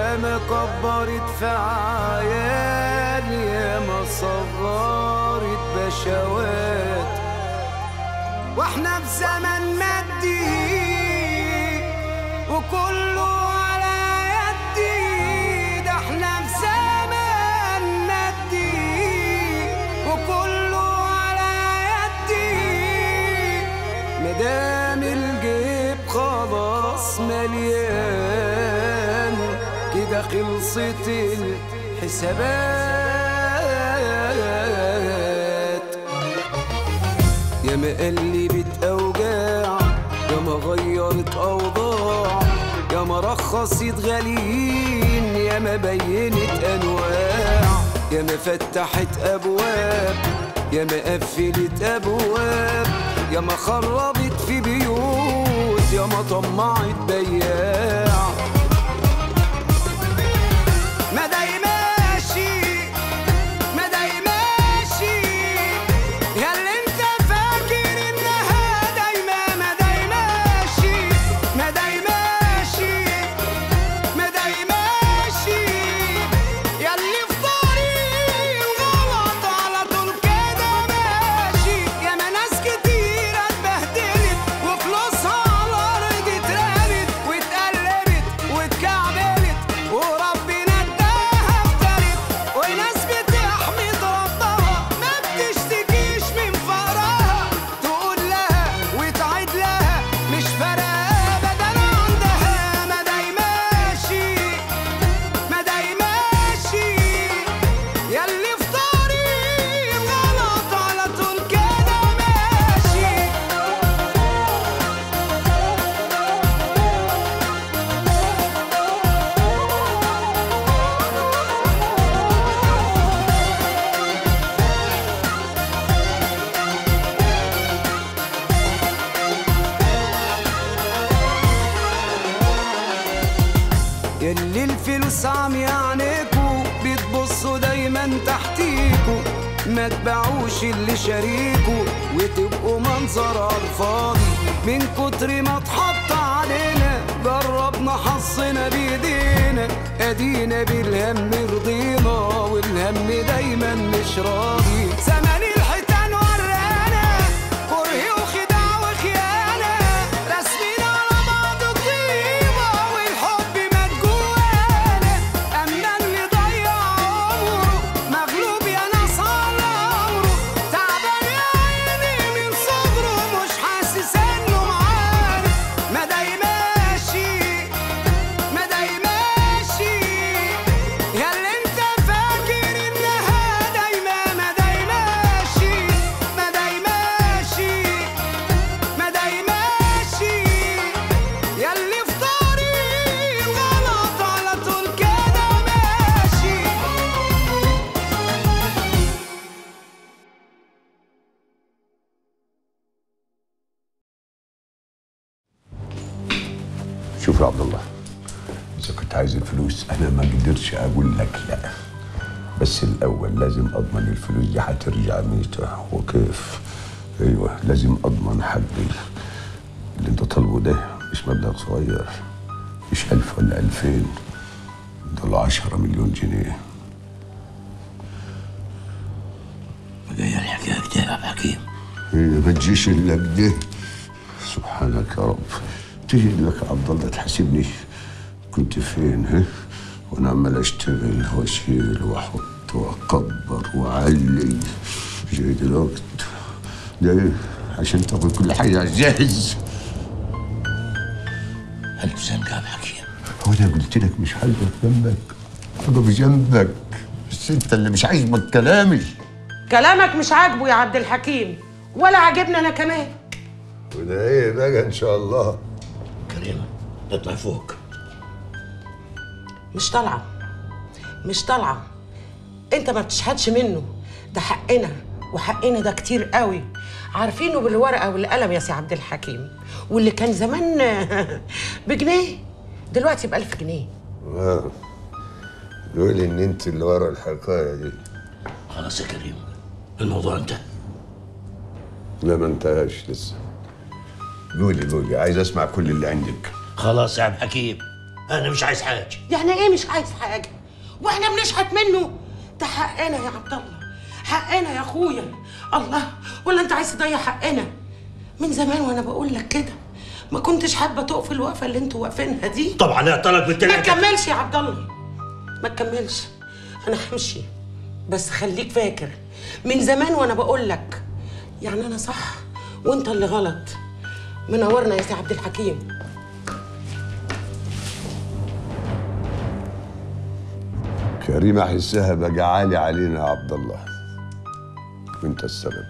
يا ما كبرت في عيال يا ما صغرت بشوات واحنا في زمن مادي وكله على يدي ده احنا في زمن مادي وكله على يدي مدام الجيب خلاص مليان كده خلصت الحسابات يا ما قلبت اوجاع يا ما غيرت اوضاع يا ما رخصت غاليين يا ما بينت انواع يا ما فتحت ابواب يا ما قفلت ابواب يا ما خربت في بيوت يا ما طمعت بياع ما داي ماشي ما داي ماشي يا اللي انت فاكر انها دايما ما داي ماشي ما داي ماشي ما داي ماشي يا اللي في طريق الغلط على طول كده ماشي يا ما ناس كتير اتبهدلت وفلوسها على الارض اترمت واتقلبت واتكعبلت وربنا اداها افترت وناس بتحمد ربها ما بتشتكيش من فقرها تقول لها وتعيد لها مش فارقه ابدا عندها ما داي ماشي ما داي ماشي ياللي في طريق الغلط على طول كده ماشي ياللي الفلوس عم يعنيكوا بتبصوا دايما تحتيكوا ما تبيعوش اللي شاريكوا وتبقوا منظر على الفاضي من كتر ما اتحط علينا جربنا حظنا بايدينا ادينا بالهم رضينا والهم دايما مش راضي زمان الحيتان ورانا كره وخداع وخيانه رسمين على بعض طيبه والحب مات جوانا اما اللي ضيع عمره مغلوب يا ناس على عمره تعبان يا عيني من صغره مش حاسس انه معانا ما داي ماشي ما داي ماشي يا اللي انت فاكر انها دايما ما داي ماشي ما داي ماشي ما داي ماشي يا اللي في طريق الغلط على طول كده ماشي شوف يا عبد الله اذا كنت عايز الفلوس انا ما اقدرش اقول لك لا بس الاول لازم اضمن الفلوس دي هترجع ميتة وكيف ايوه لازم اضمن حقي اللي انت طالبه ده مش مبلغ صغير مش ألف ولا ألفين دول عشرة مليون جنيه جاي الحكايه كده يا عبد الحكيم هي ما تجيش الا كده سبحانك يا رب تيجي لك يا عبد الله تحاسبني كنت فين ها وانا عمال اشتغل واشيل واحط واكبر واعلي جاي دلوقتي ده ايه عشان تاخد كل حاجه على الجاهز ألف سنة يا عبد الحكيم هو انا قلت لك مش هقف جنبك هقف جنبك بس انت اللي مش عاجبك كلامي كلامك مش عاجبه يا عبد الحكيم ولا عاجبني انا كمان وده ايه بقى ان شاء الله كريمة اطلع فوق مش طالعه مش طالعه انت ما بتشحتش منه ده حقنا وحقنا ده كتير قوي عارفينه بالورقه والقلم يا سي عبد الحكيم واللي كان زمان بجنيه دلوقتي ب 1000 جنيه آه. قولي ان انت اللي ورا الحكايه دي خلاص يا كريم الموضوع انتهى لا ما انتهاش لسه قولي قولي عايز اسمع كل اللي عندك خلاص يا عبد الحكيم انا مش عايز حاجه يعني ايه مش عايز حاجه واحنا بنشحت منه ده حقنا يا عبد الله حقنا يا اخويا الله ولا انت عايز تضيع حقنا من زمان وانا بقول لك كده ما كنتش حابه تقف الوقفه اللي انتوا واقفينها دي طب عليها طلب ما بالتلاتة تكملش يا عبد الله ما تكملش انا همشي بس خليك فاكر من زمان وانا بقول لك يعني انا صح وانت اللي غلط منورنا يا سي عبد الحكيم كريمة حسها بقى عالي علينا يا عبد الله وانت السبب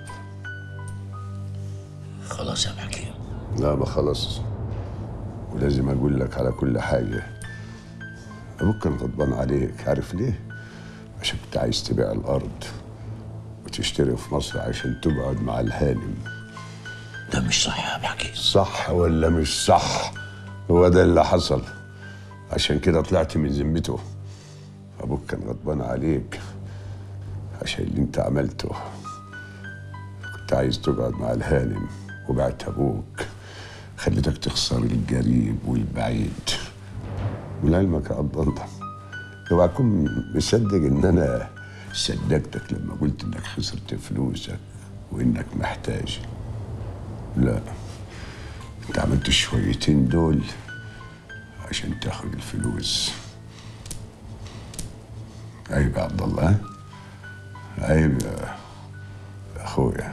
خلاص يا حكيم لا ما خلاص ولازم اقول لك على كل حاجة ابوك كان غضبان عليك عارف ليه؟ عشان كنت عايز تبيع الارض وتشتري في مصر عشان تقعد مع الهانم ده مش صح يا حكيم صح ولا مش صح هو ده اللي حصل عشان كده طلعت من ذمته ابوك كان غضبان عليك عشان اللي انت عملته كنت عايز تقعد مع الهانم وبعت ابوك خليتك تخسر القريب والبعيد ولعلمك يا عبد الله اوعى تكون مصدق ان انا صدقتك لما قلت انك خسرت فلوسك وانك محتاج لا انت عملت الشويتين دول عشان تاخد الفلوس عيب يا عبد الله ها؟ عيب يا يا اخويا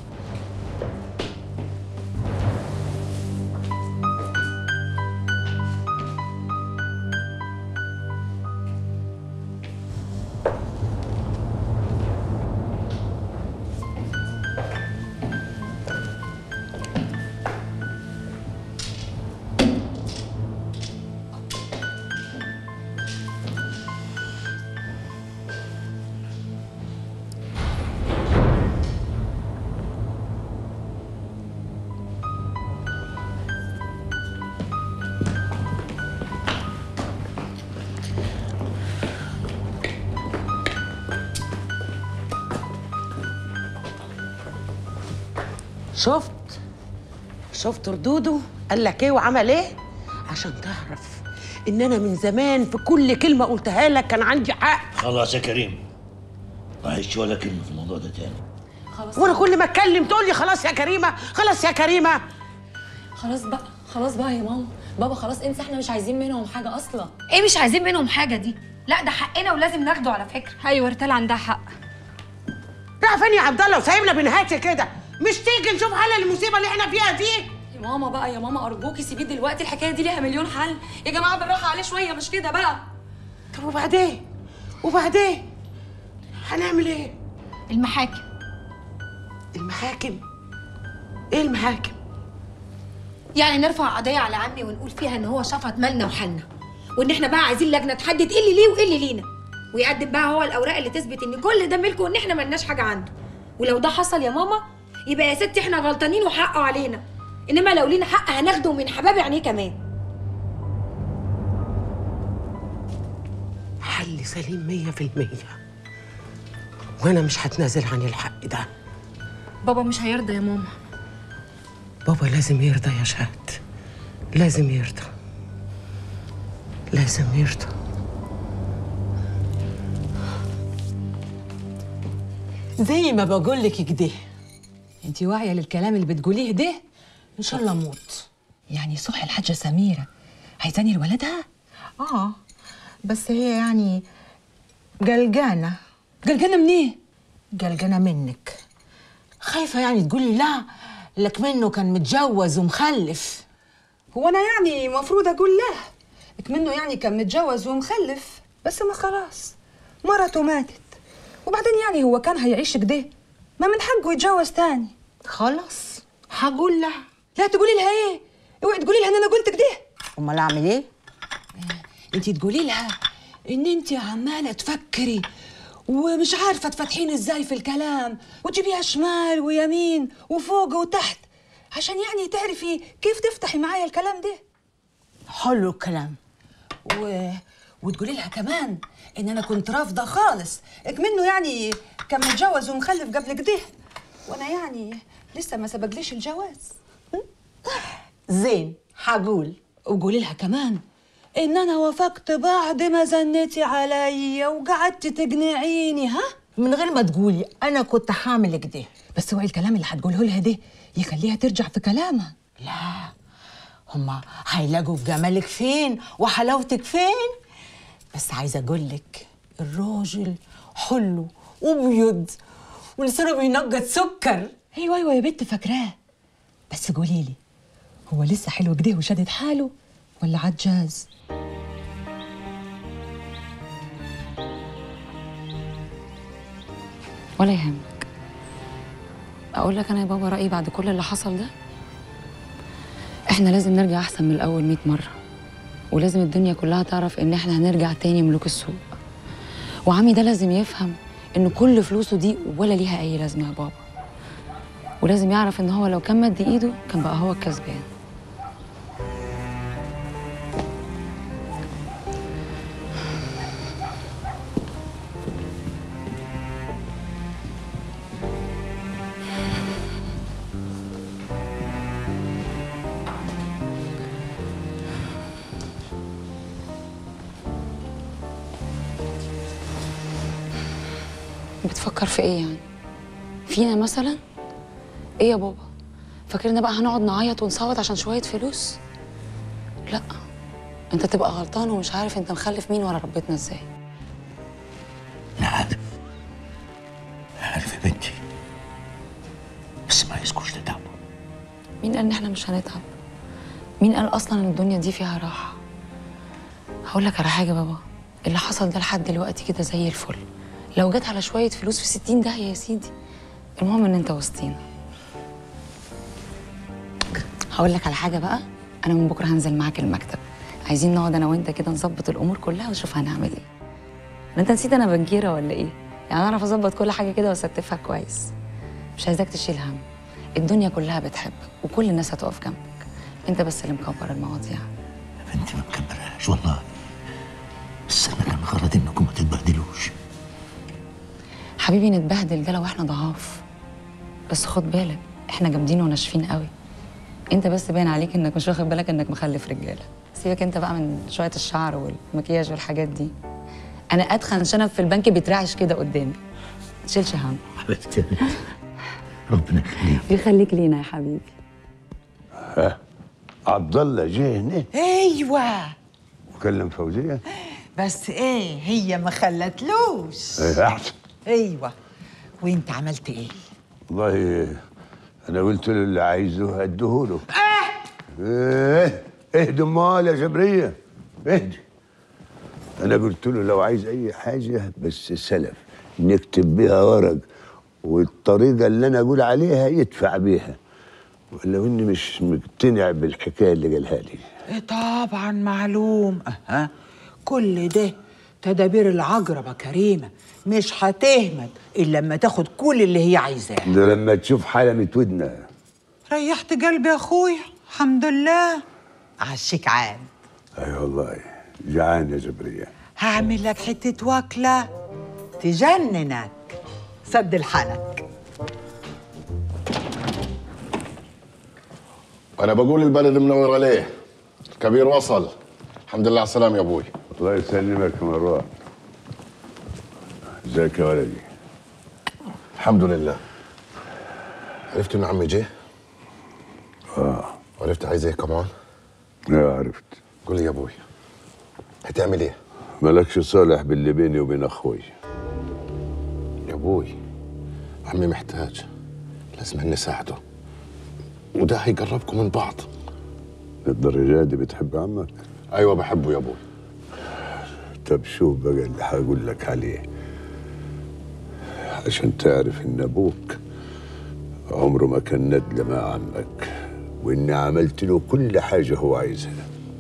شفت شفت ردوده قال لك ايه وعمل ايه عشان تعرف ان انا من زمان في كل كلمه قلتها لك كان عندي حق خلاص يا كريم ما عايش ولا كلمه في الموضوع ده تاني خلاص وانا كل ما اتكلم تقول لي خلاص يا كريمه خلاص يا كريمه خلاص بقى خلاص بقى يا ماما بابا خلاص انسى احنا مش عايزين منهم حاجه اصلا ايه مش عايزين منهم حاجه دي لا ده حقنا ولازم ناخده على فكره ايوه رتال عندها حق راح فين يا عبد الله وسايبنا بنهاتي كده مش تيجي نشوف حل المصيبه اللي احنا فيها دي يا ماما بقى يا ماما ارجوكي سيبيه دلوقتي الحكايه دي ليها مليون حل يا جماعه بالراحه عليه شويه مش كده بقى طب وبعدين وبعدين هنعمل ايه المحاكم المحاكم ايه المحاكم يعني نرفع قضيه على عمي ونقول فيها ان هو شفط مالنا وحالنا وان احنا بقى عايزين لجنه تحدد ايه اللي ليه وايه اللي لينا ويقدم بقى هو الاوراق اللي تثبت ان كل ده ملكه وان احنا ملناش حاجه عنده ولو ده حصل يا ماما يبقى يا ستي احنا غلطانين وحقه علينا انما لو لينا حق هناخده من حباب عينيه كمان حل سليم مية في المية وانا مش هتنازل عن الحق ده بابا مش هيرضى يا ماما بابا لازم يرضى يا شهد لازم يرضى لازم يرضى زي ما بقول لك كده انت واعيه للكلام اللي بتقوليه ده ان شاء الله اموت يعني صح الحاجة سميرة عايزاني لولدها؟ اه بس هي يعني قلقانه قلقانة منين؟ قلقانه منك خايفه يعني تقولي لا لك منه كان متجوز ومخلف هو أنا يعني مفروض أقول له منه يعني كان متجوز ومخلف بس ما خلاص مرته ماتت وبعدين يعني هو كان هيعيش كده ما من حقه يتجوز تاني خلاص هقول لها لا تقولي لها ايه اوعي تقولي لها ان انا قلت كده امال اعمل ايه انت تقولي لها ان انت عماله تفكري ومش عارفه تفتحين ازاي في الكلام وتجيبيها شمال ويمين وفوق وتحت عشان يعني تعرفي كيف تفتحي معايا الكلام ده حلو الكلام و... وتقولي لها كمان ان انا كنت رافضه خالص منه يعني كان متجوز ومخلف قبل كده وانا يعني لسه ما سبقليش الجواز زين هقول وقولي لها كمان ان انا وافقت بعد ما زنتي عليا وقعدت تقنعيني ها من غير ما تقولي انا كنت هعمل كده بس هو الكلام اللي هتقوله لها ده يخليها ترجع في كلامها لا هما هيلاقوا في جمالك فين وحلاوتك فين بس عايزه اقول لك الراجل حلو وابيض ولسانه بينقط سكر ايوه ايوه يا بنت فاكراه بس قولي لي هو لسه حلو كده وشادد حاله ولا عجاز ولا يهمك اقول لك انا يا بابا رايي بعد كل اللي حصل ده احنا لازم نرجع احسن من الاول 100 مره ولازم الدنيا كلها تعرف ان احنا هنرجع تاني ملوك السوق وعمي ده لازم يفهم ان كل فلوسه دي ولا ليها اي لازمه يا بابا ولازم يعرف ان هو لو كان مد ايده كان بقى هو الكسبان بتفكر في ايه يعني فينا مثلا ايه يا بابا فاكرنا بقى هنقعد نعيط ونصوت عشان شويه فلوس لا انت تبقى غلطان ومش عارف انت مخلف مين ولا ربيتنا ازاي أنا عارف عارف يا بنتي بس ما يسكوش تتعبوا مين قال ان احنا مش هنتعب مين قال اصلا ان الدنيا دي فيها راحه هقول لك على حاجه بابا اللي حصل ده لحد دلوقتي كده زي الفل لو جت على شويه فلوس في 60 داهيه يا سيدي المهم ان انت وسطينا هقول لك على حاجه بقى انا من بكره هنزل معاك المكتب عايزين نقعد انا وانت كده نظبط الامور كلها ونشوف هنعمل ايه انت نسيت انا بنكيره ولا ايه يعني اعرف اظبط كل حاجه كده واستفها كويس مش عايزاك تشيل هم الدنيا كلها بتحبك وكل الناس هتقف جنبك انت بس اللي مكبر المواضيع يا بنتي ما مكبرهاش والله بس أنا كان غرضي إنكم ما تتبهدلوش حبيبي نتبهدل ده لو احنا ضعاف بس خد بالك احنا جامدين وناشفين قوي انت بس باين عليك انك مش واخد بالك انك مخلف رجاله سيبك انت بقى من شويه الشعر والمكياج والحاجات دي انا اتخن شنب في البنك بيترعش كده قدامي تشيلش هم حبيبتي يا بنتي ربنا يخليك يخليك لينا يا حبيبي عبد الله جه هنا ايوه وكلم فوزيه بس ايه هي ما خلتلوش ايه احسن ايوه وانت عملت ايه والله انا قلت له اللي عايزه هديهوله ايه اهدي امال يا جبريه اهدي انا قلت له لو عايز اي حاجه بس سلف نكتب بيها ورق والطريقه اللي انا اقول عليها يدفع بيها ولو اني مش مقتنع بالحكايه اللي قالها لي إيه طبعا معلوم أها كل ده تدابير العجربة كريمة مش هتهمد إلا لما تاخد كل اللي هي عايزاه ده لما تشوف حلمة ودنا ريحت قلبي يا أخويا الحمد لله عشيك عاد اي والله جعان يا جبريه هعمل لك حتة وكلة تجننك سد الحنك انا بقول البلد منور عليه الكبير وصل الحمد لله على السلامه يا ابوي الله يسلمك يا مروان ازيك يا ولدي الحمد لله عرفت ان عمي جه اه وعرفت عايز ايه كمان لا عرفت قول لي يا ابوي هتعمل ايه مالكش صالح باللي بيني وبين اخوي يا ابوي عمي محتاج لازم نساعده وده هيقربكم من بعض للدرجة دي بتحب عمك ايوه بحبه يا ابوي طب شوف بقى اللي هقول لك عليه عشان تعرف ان ابوك عمره ما كان ندل مع عمك واني عملت له كل حاجة هو عايزها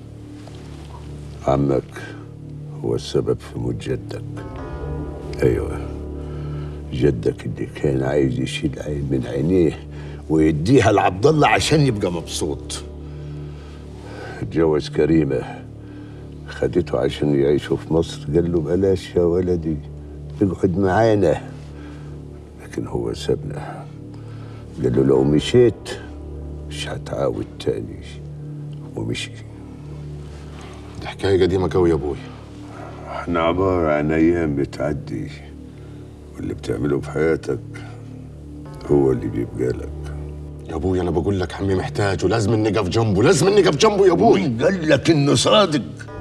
عمك هو السبب في موت جدك ايوه جدك اللي كان عايز يشيل عين من عينيه ويديها لعبد الله عشان يبقى مبسوط اتجوز كريمه خدته عشان يعيشوا في مصر قال له بلاش يا ولدي اقعد معانا لكن هو سابنا قال له لو مشيت مش هتعاود تاني ومشي دي حكايه قديمه قوي يا ابوي احنا عبارة عن أيام بتعدي واللي بتعمله في حياتك هو اللي بيبقى لك يا ابوي انا بقول لك عمي محتاج ولازم اني اقف جنبه لازم اني اقف جنبه يا ابوي قال لك إنه صادق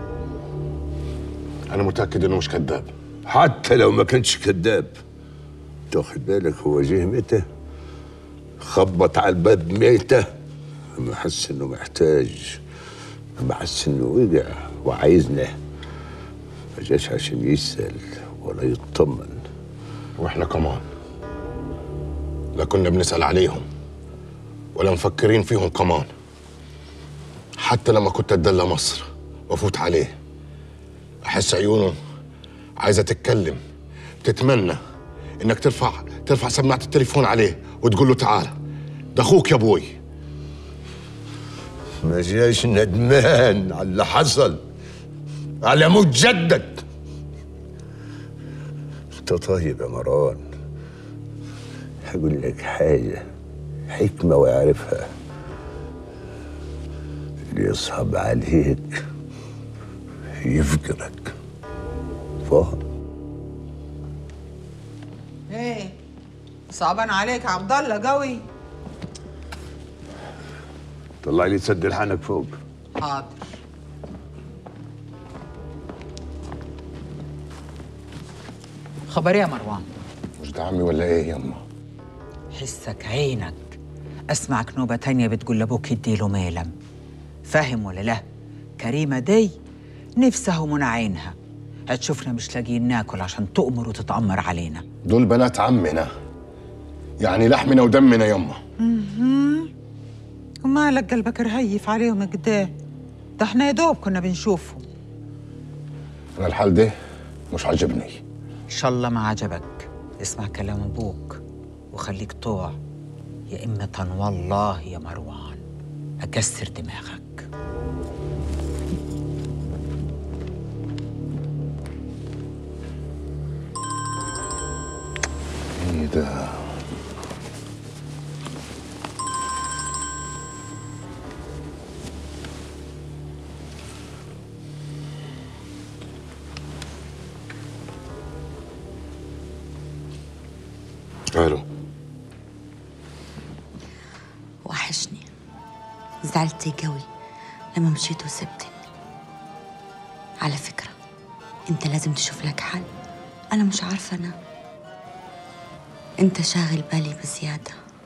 انا متاكد انه مش كذاب حتى لو ما كانش كذاب تاخد بالك هو جه متى خبط على الباب ميتة لما حس انه محتاج لما حس انه وقع وعايزنا ما جاش عشان يسأل ولا يطمن واحنا كمان لا كنا بنسال عليهم ولا مفكرين فيهم كمان حتى لما كنت اتدلى مصر وافوت عليه احس عيونه عايزه تتكلم تتمنى انك ترفع ترفع سماعه التليفون عليه وتقول له تعال ده اخوك يا ابوي ما جاش ندمان على اللي حصل على موت جدك انت طيب يا مروان هقول لك حاجة حكمة ويعرفها اللي يصعب عليك يفقرك فاهم ايه صعبان عليك يا عبد الله قوي طلع لي تسد لحنك فوق حاضر خبر يا مروان مش ده عمي ولا ايه يما حسك عينك اسمعك نوبة تانية بتقول لابوك يديله ميلم فاهم ولا لا كريمة دي نفسها ومنى عينها هتشوفنا مش لاقيين ناكل عشان تؤمر وتتأمر علينا دول بنات عمنا يعني لحمنا ودمنا يما ومالك قلبك رهيف عليهم كده ده احنا يا دوب كنا بنشوفهم انا الحال ده مش عاجبني ان شاء الله ما عجبك اسمع كلام ابوك وخليك طوع يا إمة والله يا مروان أكسر دماغك ايه ده الو وحشني زعلت قوي لما مشيت وسبتني على فكرة انت لازم تشوف لك حل انا مش عارفة انا انت شاغل بالي بزيادة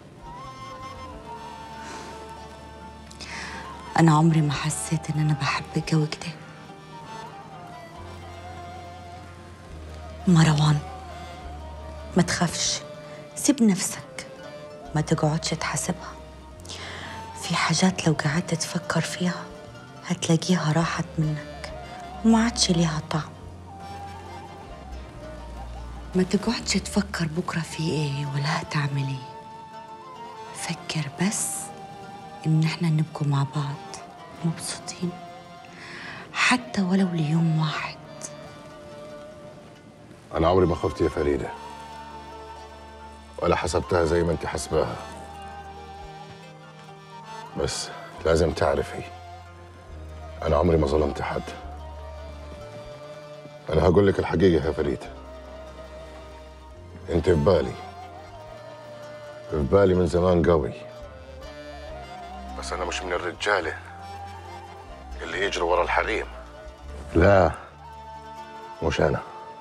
انا عمري ما حسيت ان انا بحبك قوي كده مروان ما تخافش سيب نفسك ما تقعدش تحاسبها في حاجات لو قعدت تفكر فيها هتلاقيها راحت منك وما عادش ليها طعم ما تقعدش تفكر بكرة في ايه ولا هتعمل ايه فكر بس ان احنا نبقوا مع بعض مبسوطين حتى ولو ليوم واحد انا عمري ما خفت يا فريده ولا حسبتها زي ما انت حسباها بس لازم تعرفي انا عمري ما ظلمت حد انا هقول لك الحقيقه يا فريده انت في بالي في بالي من زمان قوي بس انا مش من الرجاله اللي يجروا ورا الحريم لا مش انا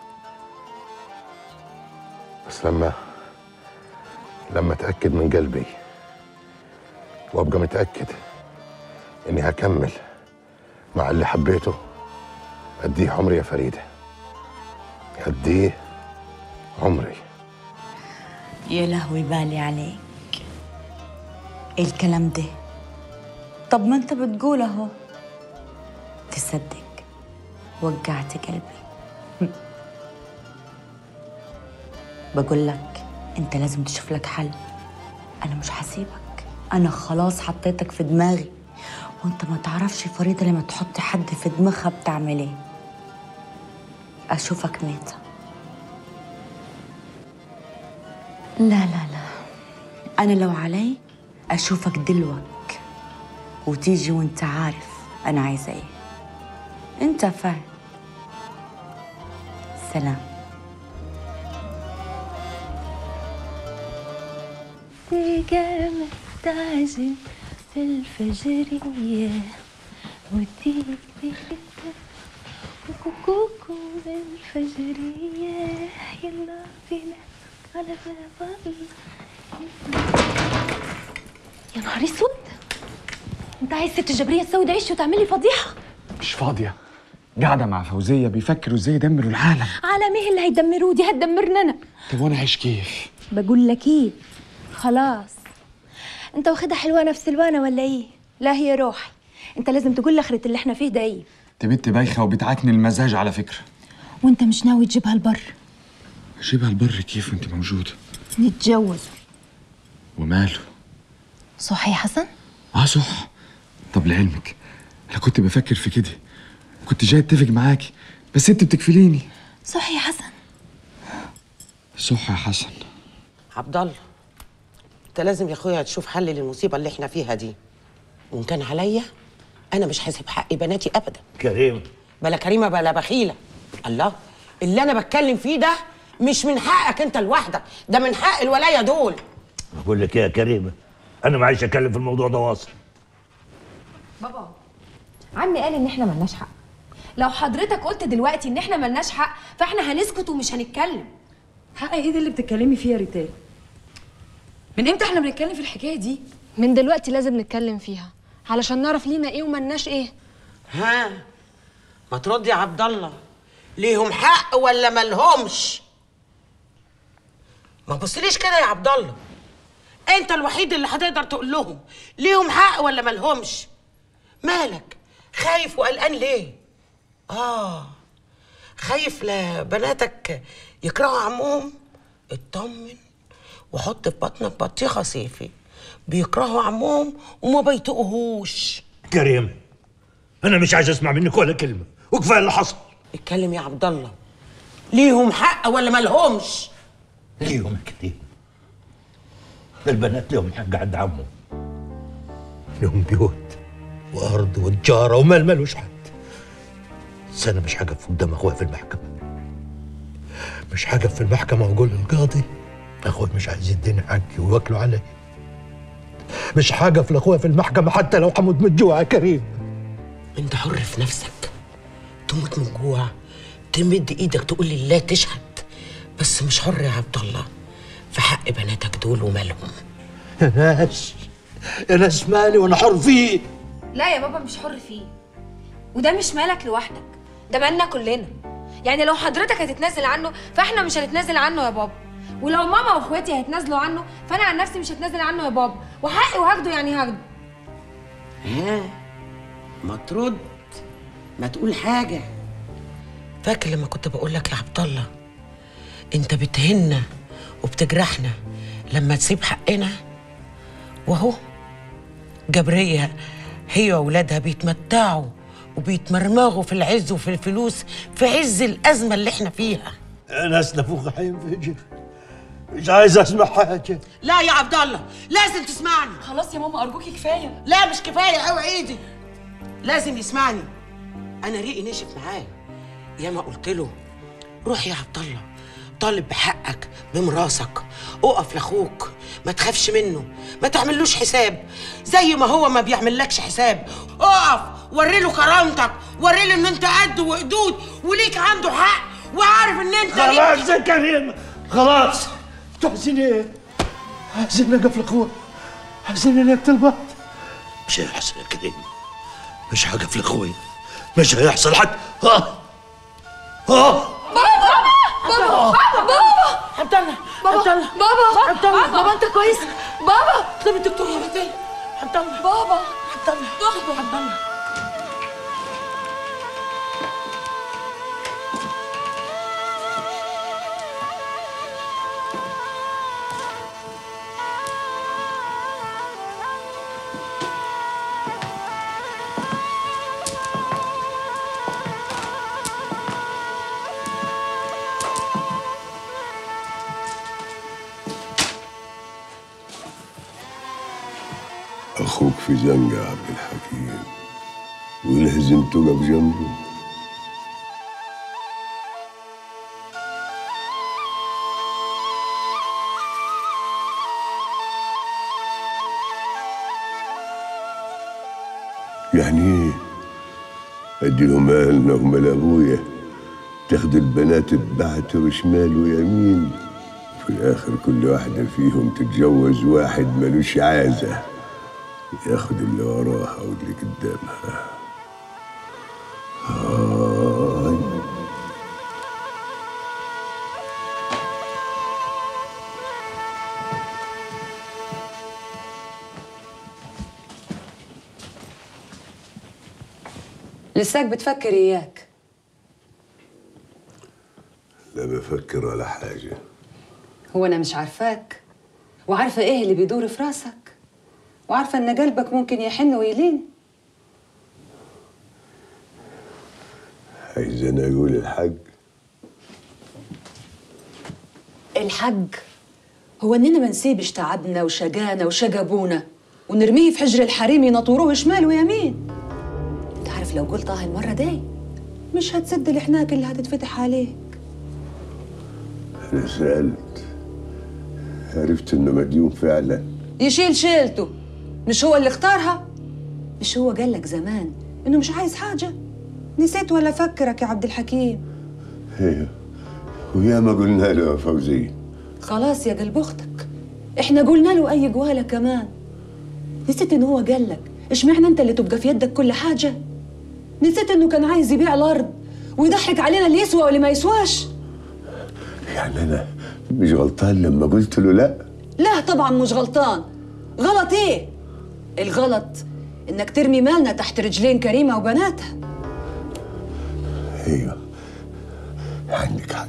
بس لما لما اتاكد من قلبي وابقى متاكد اني هكمل مع اللي حبيته اديه عمري يا فريده اديه عمري يا لهوي بالي عليك إيه الكلام ده طب ما انت بتقول اهو تصدق وجعت قلبي بقول لك انت لازم تشوف لك حل انا مش هسيبك انا خلاص حطيتك في دماغي وانت ما تعرفش فريدة لما تحط حد في دماغها بتعمل ايه اشوفك ميتة لا لا لا انا لو علي اشوفك دلوك وتيجي وانت عارف انا عايزه ايه انت فاهم سلام تيجي مستعجل في الفجرية وتيجي كوكو بالفجرية يلا بينا على باب يا نهار اسود انت عايز ست جبرية تسود عيش وتعمل لي فضيحة مش فاضية قاعدة مع فوزية بيفكروا ازاي يدمروا العالم على مين اللي هيدمروه دي هتدمرنا انا طب وانا عايش كيف؟ بقول لك ايه خلاص انت واخدها حلوانه في سلوانه ولا ايه لا هي روحي انت لازم تقول لاخرة اللي احنا فيه ده ايه انت بنت بايخة وبتعكني المزاج على فكرة وانت مش ناوي تجيبها البر شبه البر كيف وانت موجودة نتجوز وماله؟ صح يا حسن اه صح طب لعلمك انا كنت بفكر في كده كنت جاي اتفق معاكي بس انت بتكفليني صح يا حسن صح يا حسن عبد الله انت لازم يا اخويا تشوف حل للمصيبه اللي احنا فيها دي وان كان عليا انا مش هسيب حق بناتي ابدا كريم بلا كريمه بلا بخيله الله اللي انا بتكلم فيه ده مش من حقك انت لوحدك ده من حق الولايه دول بقول لك إيه يا كريمه انا معيش اتكلم في الموضوع ده واصل بابا عمي قال ان احنا ملناش حق لو حضرتك قلت دلوقتي ان احنا ملناش حق فاحنا هنسكت ومش هنتكلم حق ايه ده اللي بتتكلمي فيه يا ريتال من امتى احنا بنتكلم في الحكايه دي من دلوقتي لازم نتكلم فيها علشان نعرف لينا ايه وملناش ايه ها ما ترد يا عبد الله ليهم حق ولا مالهمش ما تبصليش كده يا عبد الله انت الوحيد اللي هتقدر تقول لهم ليهم حق ولا مالهمش مالك خايف وقلقان ليه اه خايف لبناتك يكرهوا عمهم اطمن وحط في بطنك بطيخه صيفي بيكرهوا عمهم وما بيطقهوش كريم انا مش عايز اسمع منك ولا كلمه وكفايه اللي حصل اتكلم يا عبد الله ليهم حق ولا مالهمش ليهم يا كريم البنات لهم حق عند عمهم لهم بيوت وارض وتجاره ومال مالوش حد بس انا مش هقف قدام اخويا في المحكمه مش هقف في المحكمه واقول للقاضي اخوي مش عايز يديني حقي وياكلوا علي مش هقف لاخويا في المحكمه حتى لو حمود من الجوع يا كريم انت حر في نفسك تموت من جوع تمد ايدك تقول لله تشهد بس مش حر يا عبد الله في حق بناتك دول ومالهم يا ناس يا ناس مالي وانا حر فيه لا يا بابا مش حر فيه وده مش مالك لوحدك ده مالنا كلنا يعني لو حضرتك هتتنازل عنه فاحنا مش هنتنازل عنه يا بابا ولو ماما واخواتي هيتنازلوا عنه فانا عن نفسي مش هتنازل عنه يا بابا وحقي وهاخده يعني هاخده ها ما ترد ما تقول حاجة فاكر لما كنت بقول لك يا عبد الله انت بتهنا وبتجرحنا لما تسيب حقنا وهو جبرية هي وولادها بيتمتعوا وبيتمرمغوا في العز وفي الفلوس في عز الأزمة اللي احنا فيها يا ناس نفوخ حينفجر مش عايز اسمع حاجه لا يا عبد الله لازم تسمعني خلاص يا ماما ارجوكي كفايه لا مش كفايه قوي ايدي لازم يسمعني انا ريقي نشف معاه يا ما قلت له روح يا عبد الله طالب بحقك بمراسك اقف لاخوك ما تخافش منه ما تعملوش حساب زي ما هو ما بيعملكش حساب اقف وري له كرامتك وري له ان انت قد وقدود وليك عنده حق وعارف ان انت خلاص ليك- يا كريم خلاص انتوا عايزين ايه؟ عايزين نقف لاخويا عايزين نقتل بعض مش هيحصل يا كريم مش هقف لاخويا مش هيحصل حتى ها ها بابا بابا بابا عبد الله بابا عبد الله بابا عبد الله بابا انت كويس بابا طب الدكتور يا بنتي عبد الله بابا عبد الله بابا عبد الله أخوك في زنقة يا عبد الحكيم ولازم تقف جنبه يعني ايه اديهم مالنا ومال ابويا تاخد البنات تبعتر شمال ويمين في الاخر كل واحده فيهم تتجوز واحد ملوش عازه ياخد اللي وراها واللي قدامها آه. لساك بتفكر اياك لا بفكر ولا حاجه هو انا مش عارفاك وعارفه ايه اللي بيدور في راسك وعارفه ان قلبك ممكن يحن ويلين عايز انا اقول الحق الحق هو اننا ما نسيبش تعبنا وشقانا وشقى ابونا ونرميه في حجر الحريم ينطوروه شمال ويمين انت عارف لو قلتها المره دي مش هتسد الحناك اللي هتتفتح عليك انا سالت عرفت انه مديون فعلا يشيل شيلته مش هو اللي اختارها مش هو قال لك زمان انه مش عايز حاجه نسيت ولا فكرك يا عبد الحكيم ايوه ويا ما قلنا له يا فوزيه خلاص يا قلب اختك احنا قلنا له اي قواله كمان نسيت انه هو قال لك اشمعنى انت اللي تبقى في يدك كل حاجه نسيت انه كان عايز يبيع الارض ويضحك علينا اللي يسوى واللي ما يسواش يعني انا مش غلطان لما قلت له لا لا طبعا مش غلطان غلط ايه الغلط انك ترمي مالنا تحت رجلين كريمه وبناتها ايوه عندك حق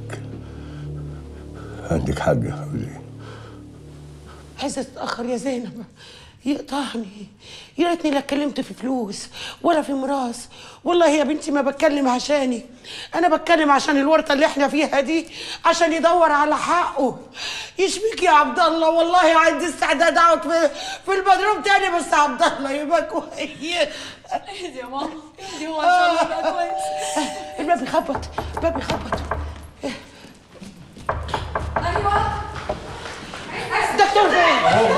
عندك حق يا فوزيه عايزه اتاخر يا زينب يقطعني يا ريتني لا اتكلمت في فلوس ولا في ميراث والله يا بنتي ما بتكلم عشاني انا بتكلم عشان الورطه اللي احنا فيها دي عشان يدور على حقه يشبيك يا عبد الله والله عندي استعداد اقعد في في البدروم تاني بس عبد الله يبقى كويس اهدي يا ماما اهدي هو ان شاء الله يبقى كويس الباب يخبط الباب يخبط ايوه دكتور فين؟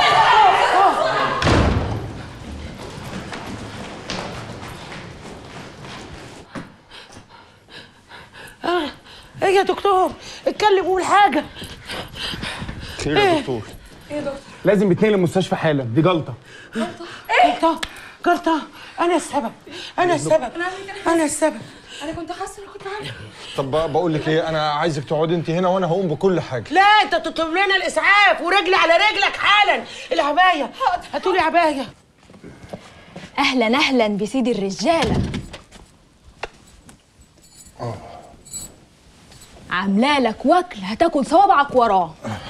آه، ايه يا دكتور اتكلم قول حاجه خير يا دكتور ايه يا دكتور لازم يتنقل المستشفى حالا دي جلطه جلطه جلطه انا السبب انا السبب انا السبب انا كنت حاسه اني كنت عارفه طب بقى بقول لك ايه انا عايزك تقعدي انت هنا وانا هقوم بكل حاجه لا انت تطلب لنا الاسعاف ورجلي على رجلك حالا العبايه هاتولي عبايه اهلا اهلا بسيدي الرجاله عامله لك وكل هتاكل صوابعك وراه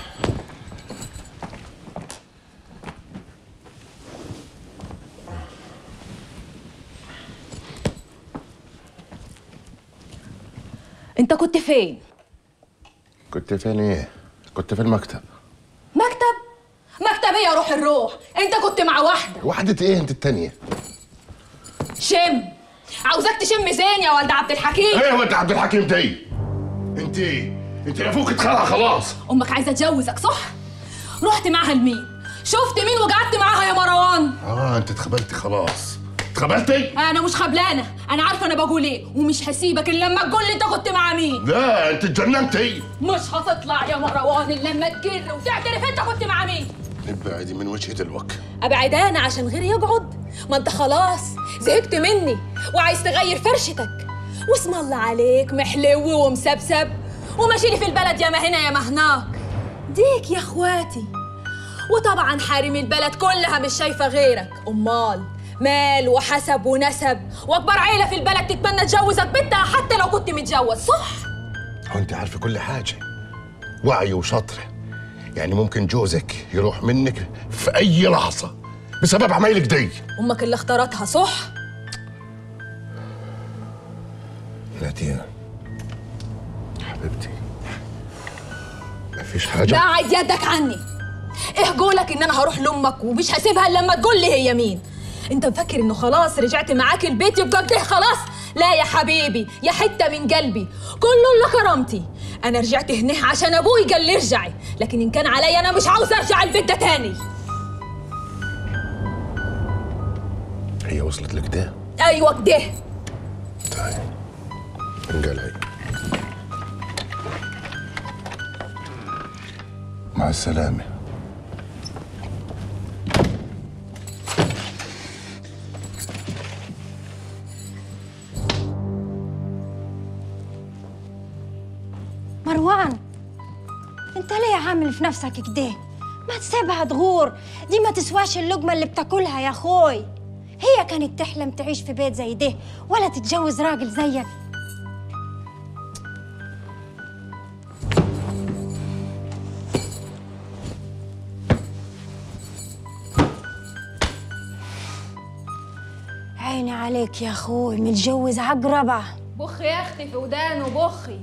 انت كنت فين كنت فين ايه؟ كنت في المكتب مكتب مكتب ايه يا روح الروح انت كنت مع واحده وحدة ايه انت التانية؟ شم عاوزاك تشم زين يا ولد عبد الحكيم ايه وانت عبد الحكيم دي؟ انت ايه؟ انت ابوك اتخلع خلاص امك عايزه اتجوزك صح رحت معاها لمين شفت مين وقعدت معاها يا مروان اه انت اتخبلتي خلاص اتخبلتي؟ انا مش خبلانه انا عارفه انا بقول ايه ومش هسيبك الا لما تقول لي انت كنت مع مين لا انت اتجننتي مش هتطلع يا مروان الا لما تجر وتعترف انت كنت مع مين ابعدي من وجهي دلوقتي ابعد انا عشان غيري يقعد ما انت خلاص زهقت مني وعايز تغير فرشتك واسم الله عليك محلو ومسبسب وماشي لي في البلد يا ما هنا يا ما هناك ديك يا اخواتي وطبعا حارم البلد كلها مش شايفه غيرك امال مال وحسب ونسب واكبر عيله في البلد تتمنى تجوزك بنتها حتى لو كنت متجوز صح هو انت عارفه كل حاجه وعي وشطر يعني ممكن جوزك يروح منك في اي لحظه بسبب عمايلك دي امك اللي اختارتها صح نادية حبيبتي مفيش حاجه بعد يدك عني ايه قولك ان انا هروح لامك ومش هسيبها الا لما تقول لي هي مين انت مفكر انه خلاص رجعت معاك البيت يبقى كده خلاص لا يا حبيبي يا حته من قلبي كله الا كرامتي انا رجعت هنا عشان ابوي قال لي ارجعي لكن ان كان عليا انا مش عاوز ارجع البيت ده تاني هي وصلت لكده ايوه كده انقلعي مع السلامة مروان انت ليه عامل في نفسك كده ما تسيبها تغور دي ما تسواش اللقمة اللي بتاكلها يا اخوي هي كانت تحلم تعيش في بيت زي ده ولا تتجوز راجل زيك عيني عليك يا اخوي متجوز عقربة بخي يا اختي في ودانه بخي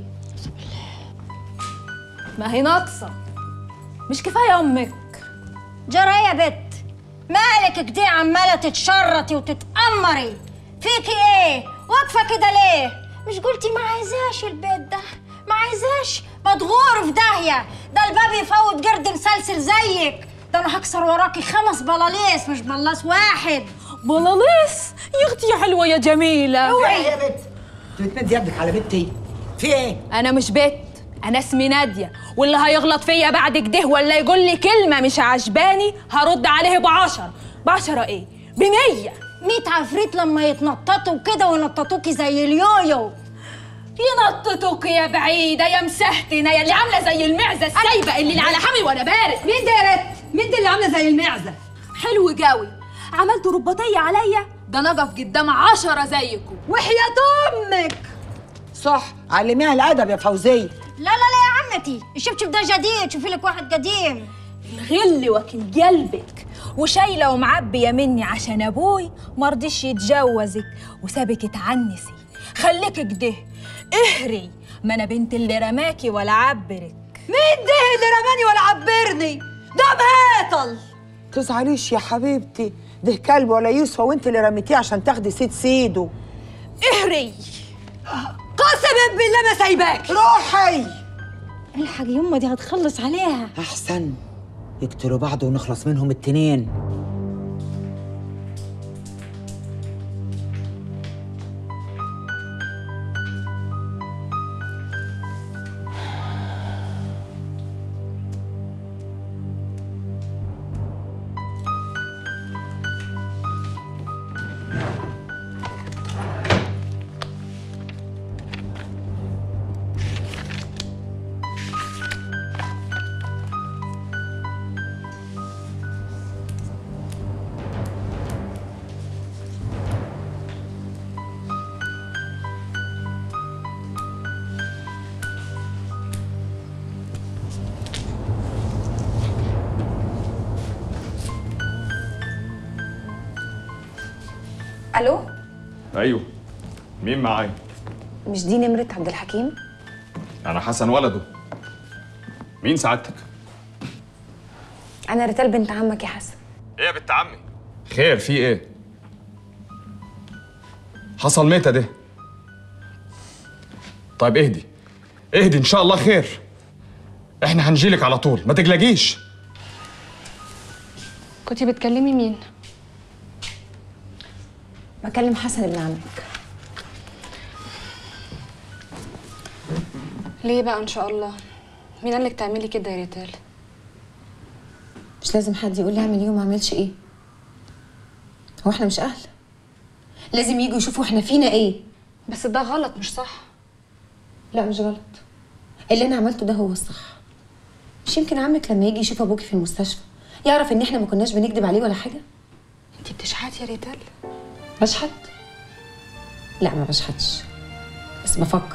ما هي ناقصه مش كفايه امك جرى يا بت مالك كده عمالة تتشرطي وتتأمري فيكي ايه واقفة كده ليه مش قلتي ما عايزاش البيت ده ما عايزاش مدغور في داهية ده الباب يفوت قرد مسلسل زيك ده انا هكسر وراكي خمس بلاليس مش بلاس واحد بلاليس يا اختي يا حلوه يا جميله اوعي يا بت انت بتمد يدك على بنتي في ايه انا مش بت انا اسمي ناديه واللي هيغلط فيا بعد كده ولا يقول لي كلمه مش عجباني هرد عليه بعشرة بعشرة ايه بمية ميت عفريت لما يتنططوا كده وينططوكي زي اليويو ينططوك يا بعيدة يا مسهتنة يا اللي عاملة زي المعزة السايبة اللي على حمي وأنا بارد مين ده يا بت؟ مين ده اللي عامله زي المعزه؟ حلو قوي عملتوا رباطية عليا ده أنا أقف قدام عشرة زيكم وحياة أمك صح علميها الادب يا فوزيه لا لا لا يا عمتي الشبشب ده جديد شوفي لك واحد قديم الغل واكل قلبك وشايلة ومعبية مني عشان أبوي مرضيش يتجوزك وسابك تعنسي خليك كده اهري ما أنا بنت اللي رماكي ولا عبرك مين ده اللي رماني ولا عبرني؟ ده مهاتل تزعليش يا حبيبتي ده كلب ولا يسوى وانت اللي رميتيه عشان تاخدي سيد سيده اهري قسما بالله ما سايباك روحي الحق يما دي هتخلص عليها احسن يقتلوا بعض ونخلص منهم التنين الو ايوه مين معايا مش دي نمرة عبد الحكيم انا حسن ولده مين سعادتك انا ريتال بنت عمك يا حسن ايه يا بنت عمي خير في ايه حصل متى ده طيب اهدي اهدي ان شاء الله خير احنا هنجيلك على طول ما تقلقيش كنتي بتكلمي مين بكلم حسن ابن عمك ليه بقى ان شاء الله مين قالك تعملي كده يا ريتال مش لازم حد يقول لي اعمل ايه وما اعملش ايه هو احنا مش اهل لازم يجوا يشوفوا احنا فينا ايه بس ده غلط مش صح لا مش غلط اللي انا عملته ده هو الصح مش يمكن عمك لما يجي يشوف ابوكي في المستشفى يعرف ان احنا ما كناش بنكذب عليه ولا حاجه انتي بتشحتي يا ريتال بشحت لا ما بشحتش بس بفكر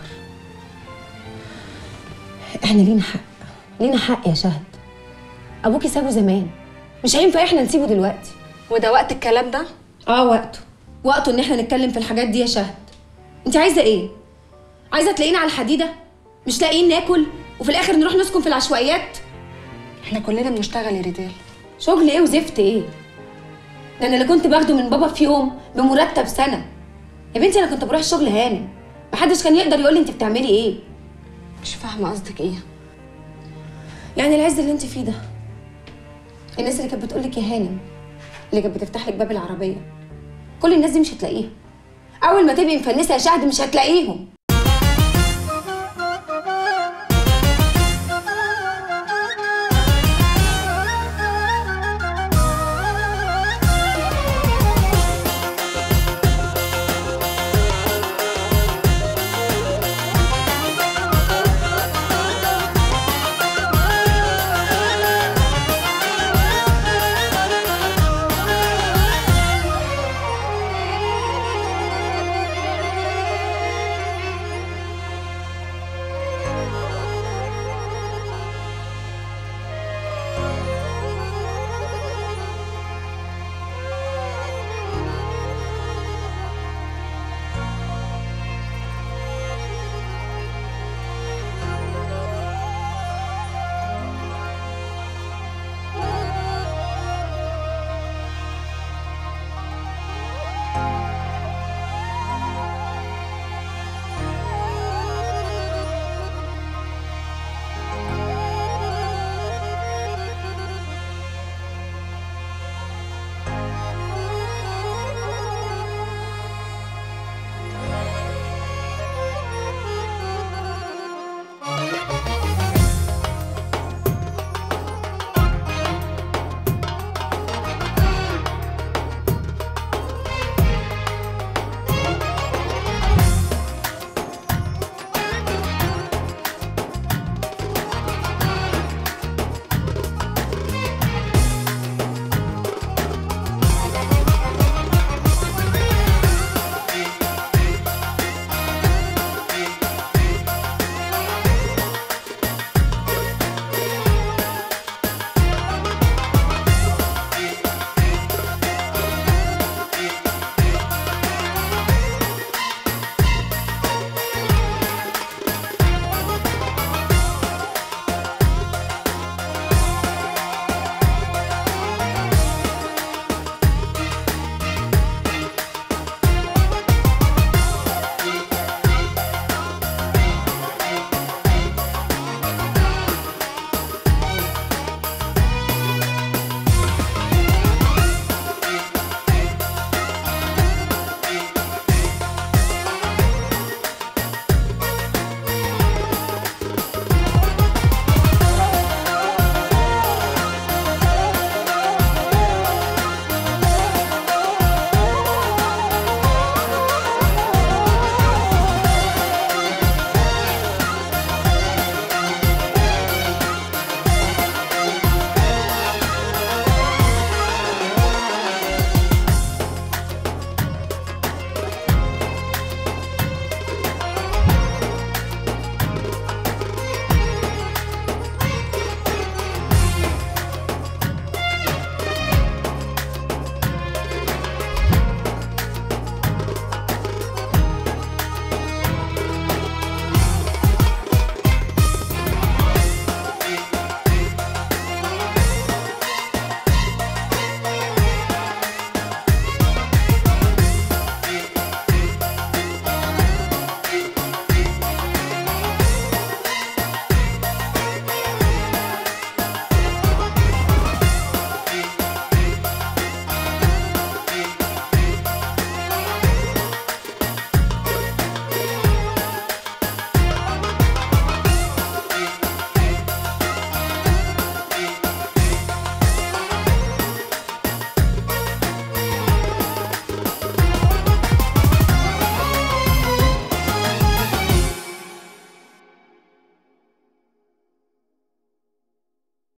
احنا لينا حق لينا حق يا شهد ابوكي سابه زمان مش هينفع احنا نسيبه دلوقتي وده وقت الكلام ده اه وقته وقته ان احنا نتكلم في الحاجات دي يا شهد انت عايزه ايه عايزه تلاقينا على الحديده مش لاقيين ناكل وفي الاخر نروح نسكن في العشوائيات احنا كلنا بنشتغل يا ريتال شغل ايه وزفت ايه ده انا اللي كنت باخده من بابا في يوم بمرتب سنه يا بنتي انا كنت بروح الشغل هانم محدش كان يقدر يقول لي انت بتعملي ايه مش فاهمه قصدك ايه يعني العز اللي انت فيه ده الناس اللي كانت بتقول لك يا هانم اللي كانت بتفتح لك باب العربيه كل الناس دي مش هتلاقيها اول ما تبقي مفلسه يا شهد مش هتلاقيهم